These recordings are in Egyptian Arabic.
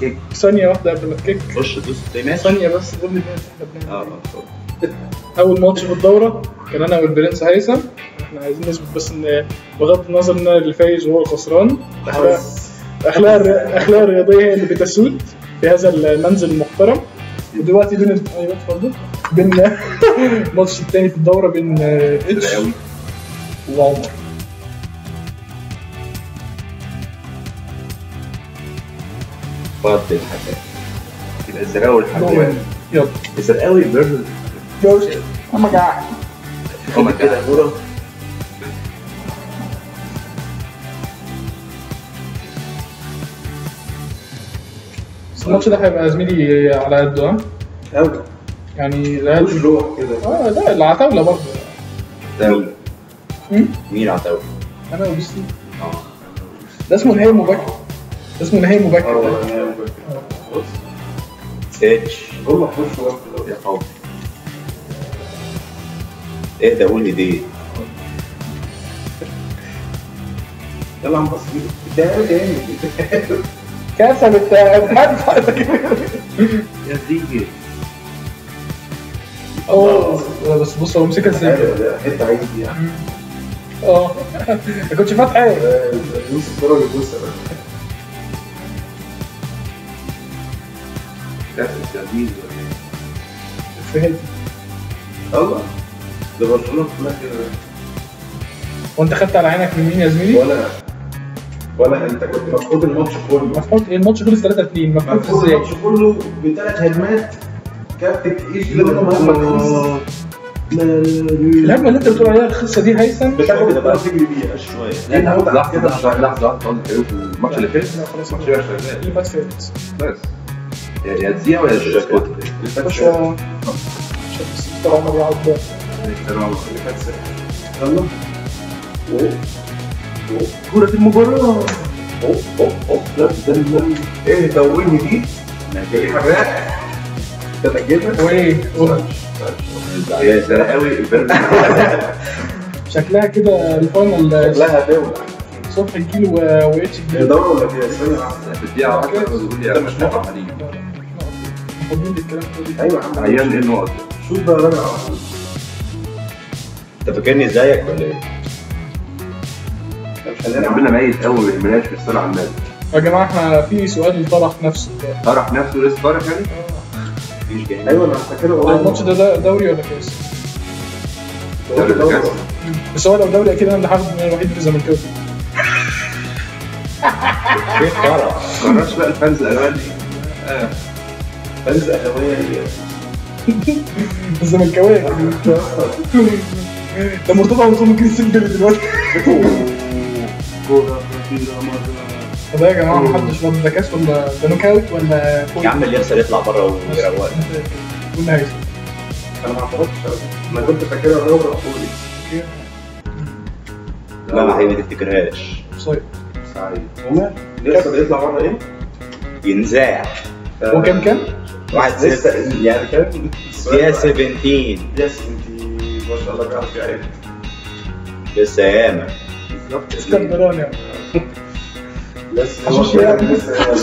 كيك ثانيه واحده قبل ما تكيك خش دوس زي ماشي ثانيه بس قول لي الناس احنا بنعمل اه إيه. اه اول ماتش في الدوره كان انا والبرنس هيثم احنا عايزين نثبت بس ان بغض النظر ان أنا اللي فايز وهو الخسران اخلاق اخلاق الر- اخلاق الرياضيه هي اللي بتسود في هذا المنزل المحترم ودلوقتي بين ايوه اتفضل بين الماتش الثاني في الدوره بين اتش قوي وعمر فضل الحكايه يبقى الزراوي والحكايه يلا الزرقاوي بيرد جوش اما قاعد هما كده نورة بس الماتش ده هيبقى زميلي على قده ها قوي يعني لا مش روح كده اه لا العتاوله برضه دولة مم؟ مين عتاوي؟ انا وبيسي اه ده اسمه نهائي مبكر ده اسمه نهائي مبكر اه ده. يعني بص اتش هم خش واحد يا حب اهدى قول هديه يلا عم بصير ده جامد كسب التعب يا زيجي اوه لا بس بص هو مسكها ازاي حته عايز دي يعني اه ما كنتش فاتح ايه يوسف فرج الجوز كاس التلميذ فهمت الله ده برشلونه كلها كده وانت خدت على عينك من مين يا زميلي؟ ولا ولا انت كنت مفقود الماتش كله مفقود ايه الماتش خلص 3 2 مفقود مفقود ازاي؟ الماتش كله بثلاث هجمات كابتك ايش اللي منهم هم الهجمه اللي انت بتقول عليها الخصه دي هيثم بتاخد الكوره تجري بيها شويه لان هو لحظة لحظة لحظة لحظة واحدة في الماتش اللي فات لا خلاص الماتش اللي فات شغال اللي فات فات بس يا يا تزيع ولا تسكت خش شوف مستر عمر يقعد بقى يلا كرة المباراة اوه اوه اوه لا ده ده ايه دورني دي ايه حاجات ده تجيبها وايه يا زرقاوي بيرد شكلها كده الفاينل لها دولة صبح الجيل و اتش هي الجيل دورة ولا فيها ثانية واحدة بتضيع واحدة بتقول لي ده أنا مش مش نقط. نقط عليك فاضيين للكلام ده ايوه يا عم عيان ايه النقط شوف بقى راجع انت فاكرني زيك ولا ايه؟ مش هنلعب ربنا ميت قوي ما يهمناش في الصلاة على النبي يا جماعه احنا في سؤال طرح نفسه طرح نفسه لسه طرح يعني مفيش جاي ايوه انا فاكره هو الماتش ده ده دوري ولا كاس؟ دوري ولا كاس؟ بس هو لو دوري اكيد انا اللي هاخد من الوحيد اللي زملكاوي ايه فرح؟ قررش بقى الفانز الألوان دي فاز اهلاويه هي الزملكاويه ده مرتضى منصور ممكن يسيب بيلي دلوقتي كورة خطيرة مرة طب يا جماعه محدش رد ده كاس ولا ده نوك اوت ولا يا عم اللي يخسر يطلع بره ويروق قلنا هيثم انا ما اعترضتش على فكرة. انا كنت فاكرها دورة اخوري لا ما هي ما تفتكرهاش اوفسايد سعيد وما يقدر يطلع بره ايه؟ ينزاح هو كام كام؟ واحد لسه ست يعني كان فيها 17 يس انت ما شاء الله بيعرف يعرف لسه ياما بالظبط اسكندراني يعني لسه حشيش يعني.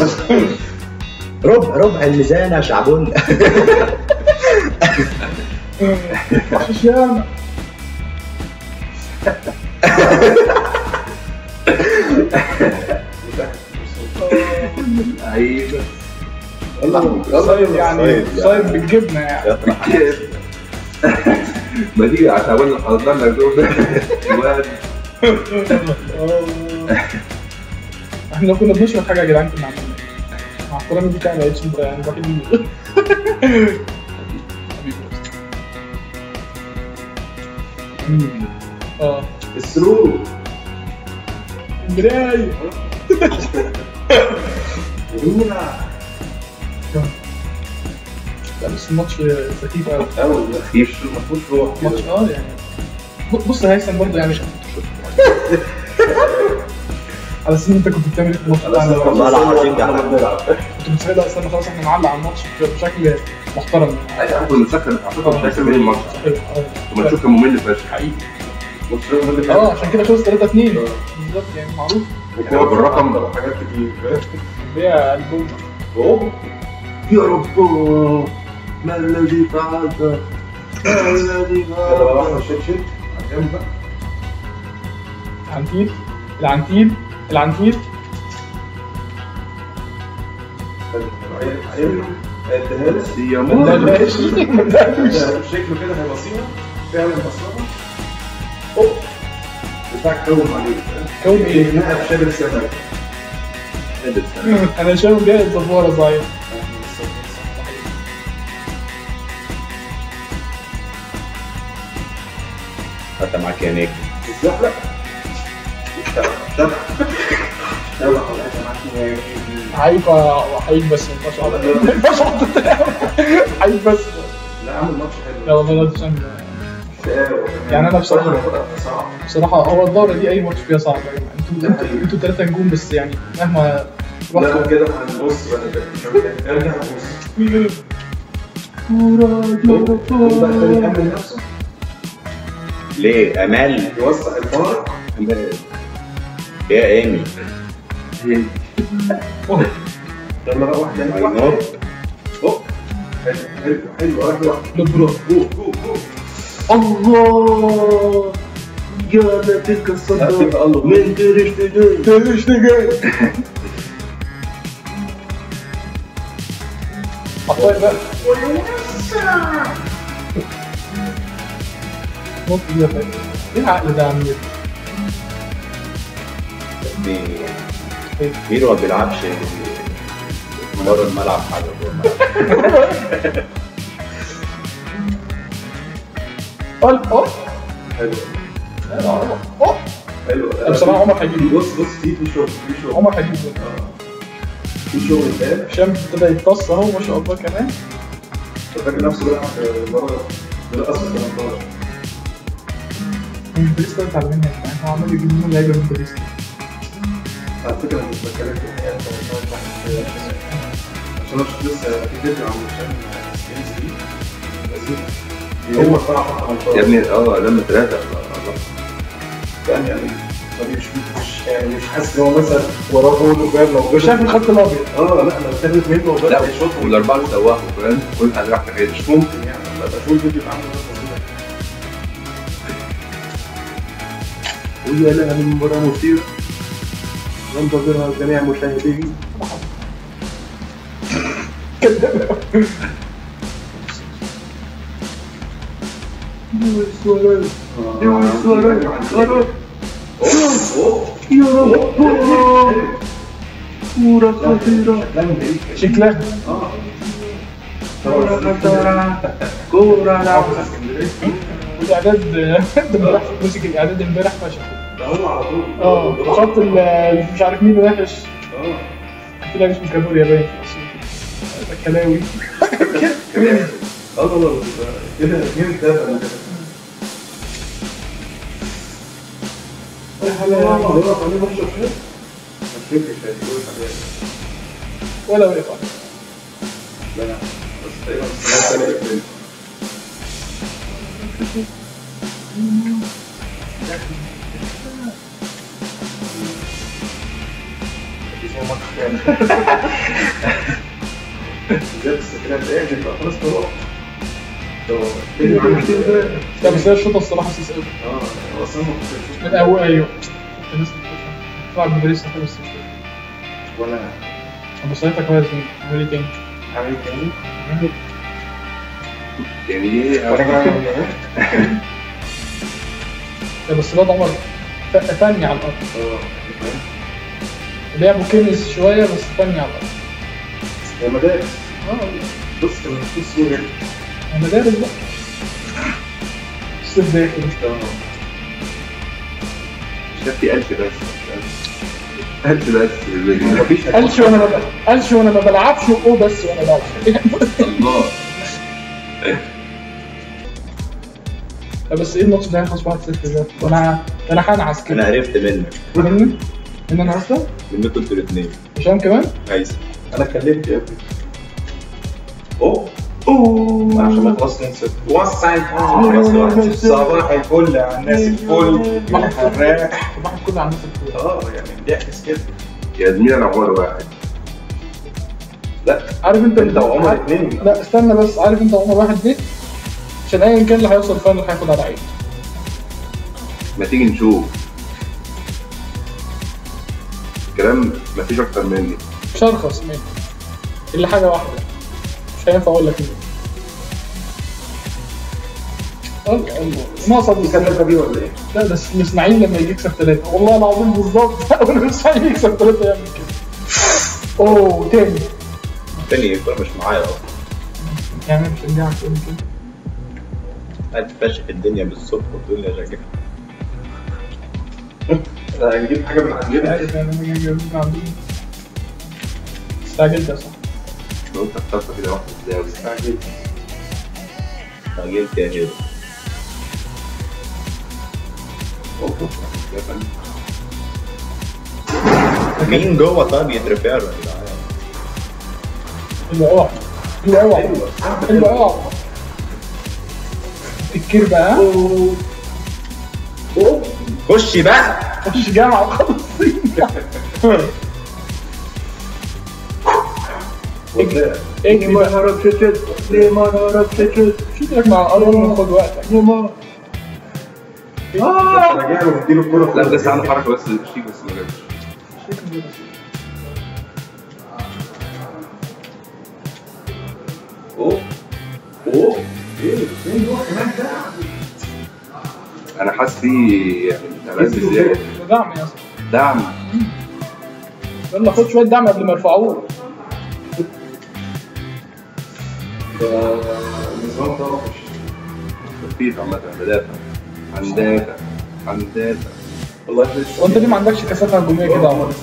ربع ربع الميزان يا شعبون حشيش ياما عيب صايب يعني صايب صايب بالجبنه يعني ما دي عشان اقول لك حضر لك دول ده واد احنا لو كنا بنشرب حاجه يا جدعان كنا عملنا مع احترامي دي كان اتش انت يعني الوحيد اللي- حبيبي مم. اه السرور مراي لا بس الماتش سخيف قوي اول خفيف ما فيهوش روح ماتش كده اه يعني ب- بص يا هيثم برضه يعني على سن انت كنت بتعمل ايه في الماتش بتاعنا ده؟ والله العظيم ده احنا بنلعب كنت بتساعد اصلا خلاص احنا نعلق على الماتش بشكل محترم ايوه كنا بنسخن اعتقد مش من الماتش اه وما نشوف كان ممل فشخ حقيقي ماتشين اللي اه عشان كده خلص 3 2 بالظبط يعني معروف يعني هو بالرقم حاجات كتير فاهم؟ هي الجول أوه. يا رب ما الذي فعلت ما الذي يلا بقى احمد شد شد على جنب بقى العنتيل العنتيل العنتيل اديها لك دي يا ما ماما تقلقش ما تقلقش شكله كده هيبقى صيغه فعلا مصلحه اوه بتاع كون عليه كون ايه؟ انها شبه السمك انا شايف جاي الزفاره صحيح حتى معاك يا نجم الزحلق تبع تبع تبع حقيقي حقيقي بس ما ينفعش اقعد ما ينفعش اقعد حقيقي بس لا عامل ماتش حلو يلا والله عشان يعني أنا بصراحة- صعب بصراحه هو الدوره دي اي ماتش فيها صعب يا جماعه انتوا انتوا انتوا ثلاثه نجوم بس يعني مهما لا رحتوا كده هنبص بقى كده ارجع نبص هو بقى ده يأمن نفسه ليه امال يوسع الفار يا ايمي يلا بقى واحده ماي واحده نوت أوه. حلو حلو حلو واحده واحده لبرو جو جو جو الله يا تلك الصدى من ترشتجي تشتغل حطيت بقى نط دي يا فندم ايه العقل ده يا عم ميرو ما بيلعبش بره الملعب حاجه جوه الملعب قول قول حلو قول حلو بصراحة عمر هيجيب بص بص في في شغل في شغل عمر هيجيب جول. في شغل ده هشام ابتدى يتص اهو ما شاء الله كمان فاكر نفسه بيلعب بره بالاصل 18 من باريس ده اتعلمنا يا جماعه هو عمال يجيب لنا لعيبه من باريس على فكره انا مش بتكلم في الحقيقه 18 عشان أنا لسه في فيديو عن هشام سكيلز دي هو صراحه 18 يا ابني اه لما ثلاثة يعني يعني ما مش مش يعني مش حاسس ان هو مثلا وراه جول وفاهم لو مش شايف الخط الابيض اه لا لو اتاخدت منه وبدا لا يشوطهم والأربعة سواهم فاهم كل حاجة راح في مش ممكن يعني لا ده شو الفيديو اللي عمله ده فظيع ويا لها من مباراة مثيرة ننتظرها جميع المشاهدين يا رب كورة خطيرة شكلها كورة خطيرة كورة والاعداد ده امبارح مسك الاعداد امبارح فشخ ده هو على طول اه وخط ال- مش عارف مين وحش اه في لاعب اسمه كابوريا باين كلاوي اه والله كده اتنين تلاته ولا وقف لا بس هي الشوطه الصراحه سيس قوي من اول ايوه الناس طلع باريس حلو بس مش فاكر. وانا ابو سيطه كويس مين عمل ايه تاني عامل تاني يعني ايه وانا كمان عامل ايه؟ لا بس الواد عمر ف- فني على الارض اه لعبه كنس شويه بس فني على الارض يا مدارس اه بص كان في سوريا مدارس بقى الصيف داخل مش ده في ألف بس ألف بس مفيش قالش وانا ما ب- قالش وانا ما بلعبش او بس وانا بلعب الله لا بس ايه الماتش ده هيخلص 1-0 ده انا انا هنعس انا كده عرفت منك مني ان انا عرفت منكم انتوا الاثنين هشام كمان عايز انا اتكلمت يا ابني اوه اوه عشان ما خلاص ننسى وسع الفار صباح الفل على الناس الفل الحراق الواحد كله على الناس الكورة. اه يعني بيعكس كده يا زميلي أنا عمر واحد لا عارف انت انت وعمر اتنين لا استنى بس عارف انت عمر واحد ليه؟ عشان ايا كان اللي هيوصل فاينل هياخد على عينه ما تيجي نشوف الكلام مفيش اكتر مني مش هرخص منه الا حاجه واحده مش هينفع اقول لك ايه ناقصه دي الثلاثة دي ولا ايه؟ لا ده الاسماعيلي لما يجي يكسب ثلاثه والله العظيم بالظبط اول ما الاسماعيلي يكسب ثلاثه يعمل كده اوه تاني تاني يبقى مش معايا اصلا يعني مش رجعك تقول كده قاعد فاشخ الدنيا من الصبح وتقول لي يا جاكيت هنجيب حاجه من عندنا عارف انا لما جاي اجيب عندي استعجلت يا صاحبي لو انت اخترت كده واحده ازاي استعجلت استعجلت يا هيرو يا فندم مين جوه طيب يترفع له يا جدعان اللي اوعى اللي اوعى اللي اوعى الكير بقى ها؟ خش بقى خش جامعة خلص اجري ليه ما بقى نعرفش تشد ليه ما نعرفش تشد شوف لك مع القرار وناخد وقتك ليه ما راجع له مديله الكوره لا لسه عنده حركه بس شيك بس ما جابش اوه اوه ايه فين روح كمان ده انا حاسس فيه يعني تميز زياده ده دعم يا اسطى دعم يلا خد شوية دعم قبل ما يرفعوه ده نظام طرفش خفيف عامة بدافع هندافع هندافع والله لسه وانت ليه ما عندكش كثافة هجومية كده يا عمر؟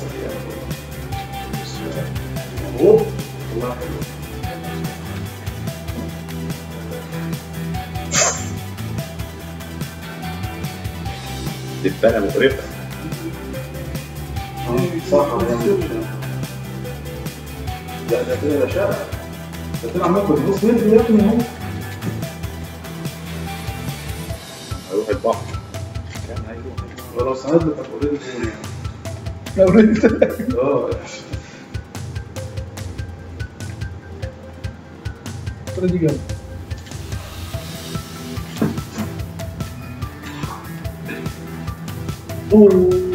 اوه والله حلو دبانه مقرفه صح لا ده كده ده شارع ده طلع ممكن بص نزل يا ابني اهو هيروح البحر كان هيروح ولو سند لك اوريدي لو ردت اه الكرة دي جامدة اوه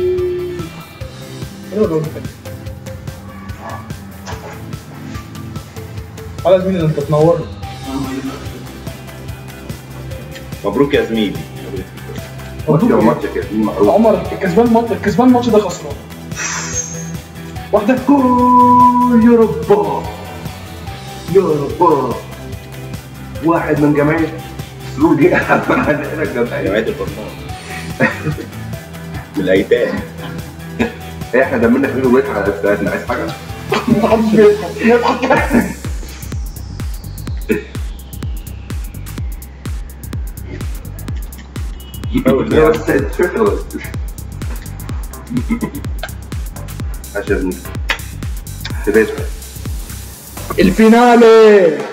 حلوة الجولة دي. على زميلي ده انت تنور مبروك يا زميلي ماتش يا ماتش كده مين معروف عمر الكسبان ماتش الكسبان الماتش ده خسران واحدة أوه، يا رباه يا رباه واحد من جمعية سلوك دي اهم حاجه هنا الجمعيه جمعيه البطنات والايتام احنا دمنا خفيف وبيضحك على افيهاتنا عايز حاجه؟ محدش بيضحك يضحك لا بس التيشيرت خلاص عشان تبيتها الفينالي